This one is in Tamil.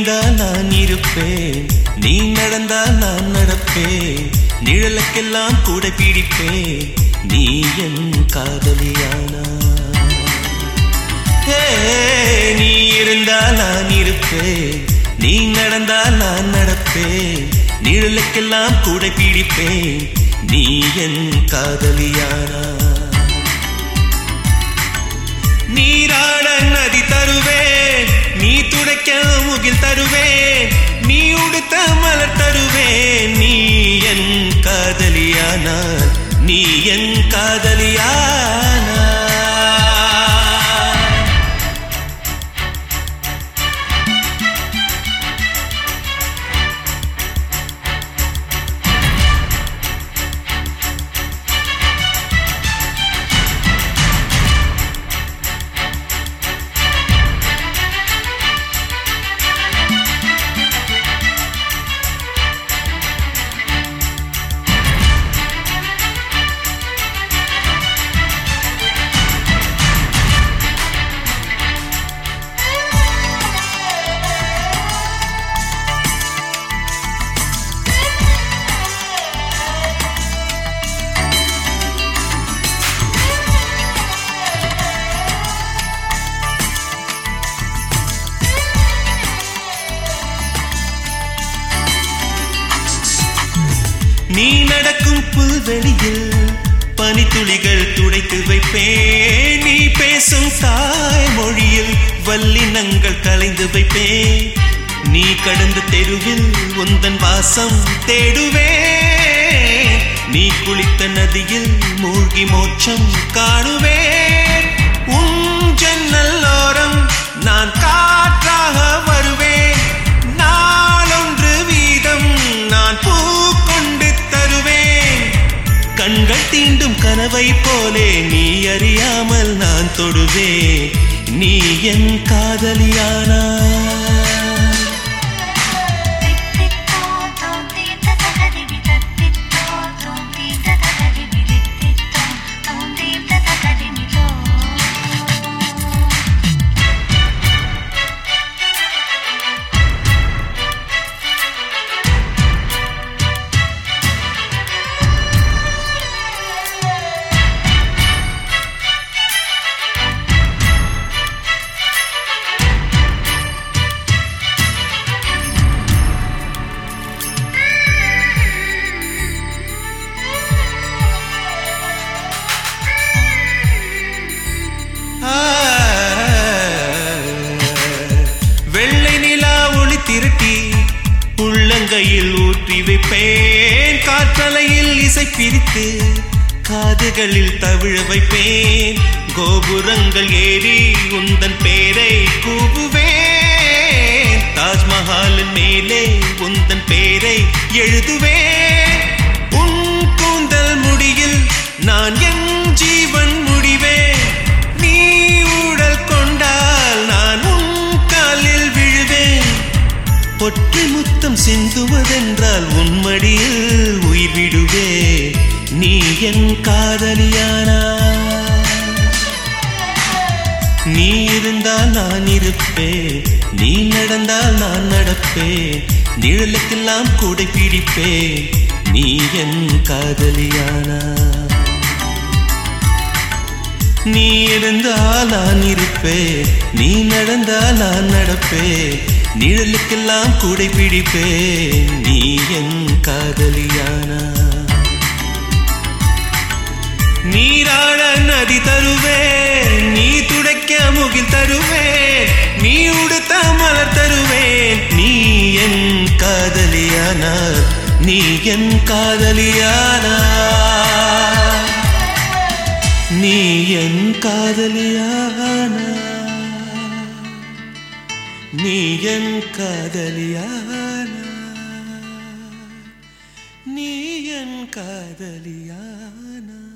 இருந்தால் நான் இருப்பேன் நீ நடந்தால் நான் நடப்பேன் நிழலுக்கெல்லாம் கூட பிடிப்பேன் நீ என் காதலியானா ஹே, நீ இருந்தால் நான் இருப்பேன் நீ நடந்தால் நான் நடப்பேன் நிழலுக்கெல்லாம் கூட பிடிப்பேன் நீ என் காதலியானா நீராட நதி தருவேன் நீ துடைக்க முகில் தருவேன் நீ உடுத்த மலர் தருவேன் நீ என் காதலியானால் நீ என் காதலியானா நீ நடக்கும் புல்வெளியில் பனித்துளிகள் துடைத்து வைப்பேன் நீ பேசும் தாய்மொழியில் வல்லினங்கள் கலைந்து வைப்பேன் நீ கடந்த தெருவில் உந்தன் வாசம் தேடுவேன் நீ குளித்த நதியில் மூழ்கி மோட்சம் காணுவேன் உன் ஜன்னல்லோரம் நான் காற்றாக வருவேன் நாளொன்று வீதம் நான் பூ கொண்டு தருவேன் கண்கள் தீண்டும் கனவை போலே நீ அறியாமல் நான் தொடுவேன் நீ என் காதலியானா தித்தித்தோ தோம் தீந்த தகதிமி தத்தித்தோ தோம் தீந்த தகதிமி தித்தித்தோ தோம் தீந்த தகதிமி தோ ஆ, வெள்ளை நிலா ஒளி திரட்டி உள்ளங்கையில் ஊற்றி வைப்பேன் காற்றலையில் இசை பிரித்து காதுகளில் தவிழ வைப்பேன் கோபுரங்கள் ஏறி உந்தன் பேரை கூவுவேன் தாஜ்மஹாலின் மேலே உந்தன் பேரை எழுதுவேன் உன் கூந்தல் முடியில் நான் என் ஜீவன் முடிவேன் நீ ஊடல் கொண்டால் நான் உன் காலில் விழுவேன் பொற்றி முத்தம் சிந்துவதென்றால் உன் மடியில் உயிர் விடுவே நீ என் காதலியானா நீ இருந்தால் நான் இருப்பேன் நீ நடந்தால் நான் நடப்பேன் நிழலுக்கெல்லாம் கூட பிடிப்பேன் நீ என் காதலியானா நீ இருந்தால் நான் இருப்பேன் நீ நடந்தால் நான் நடப்பேன் நிழலுக்கெல்லாம் கூட பிடிப்பேன் நீ என் காதலியானா நீராட நதி தருவேன் நீ துடைக்க முகில் தருவேன் நீ உடுத்த மலர் தருவேன் நீ என் காதலியானா நீ என் காதலியானா நீ என் காதலியானா நீ என் காதலியானா நீ என் காதலியானா